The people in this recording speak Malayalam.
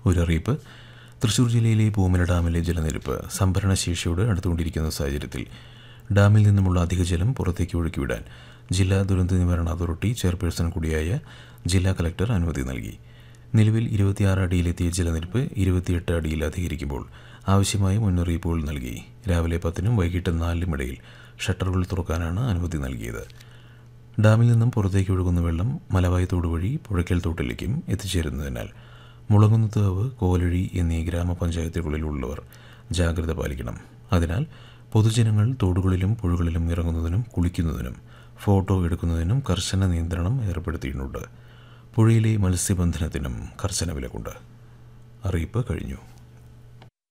ഒരറിയിപ്പ് തൃശൂർ ജില്ലയിലെ പൂമല ഡാമിലെ ജലനിരപ്പ് സംഭരണ ശേഷിയോട് അടുത്തുകൊണ്ടിരിക്കുന്ന സാഹചര്യത്തിൽ ഡാമിൽ നിന്നുമുള്ള അധിക ജലം പുറത്തേക്ക് ഒഴുക്കിവിടാൻ ജില്ലാ ദുരന്ത നിവാരണ അതോറിറ്റി ചെയർപേഴ്സൺ കൂടിയായ ജില്ലാ കലക്ടർ അനുമതി നൽകി നിലവിൽ ഇരുപത്തിയാറ് അടിയിലെത്തിയ ജലനിരപ്പ് ഇരുപത്തിയെട്ട് അടിയിൽ അധികരിക്കുമ്പോൾ ആവശ്യമായ മുന്നറിയിപ്പുകൾ നൽകി രാവിലെ പത്തിനും വൈകിട്ട് നാലിനും ഇടയിൽ ഷട്ടറുകൾ തുറക്കാനാണ് അനുമതി നൽകിയത് ഡാമിൽ നിന്നും പുറത്തേക്ക് ഒഴുകുന്ന വെള്ളം മലവായി തോട് വഴി പുഴയ്ക്കൽ തോട്ടിലേക്കും എത്തിച്ചേരുന്നതിനാൽ മുളങ്ങുന്നതാവ് കോലഴി എന്നീ ഗ്രാമപഞ്ചായത്തുകളിലുള്ളവർ ജാഗ്രത പാലിക്കണം അതിനാൽ പൊതുജനങ്ങൾ തോടുകളിലും പുഴകളിലും ഇറങ്ങുന്നതിനും കുളിക്കുന്നതിനും ഫോട്ടോ എടുക്കുന്നതിനും കർശന നിയന്ത്രണം ഏർപ്പെടുത്തിയിട്ടുണ്ട് പുഴയിലെ മത്സ്യബന്ധനത്തിനും കർശന വിലക്കുണ്ട് അറിയിപ്പ് കഴിഞ്ഞു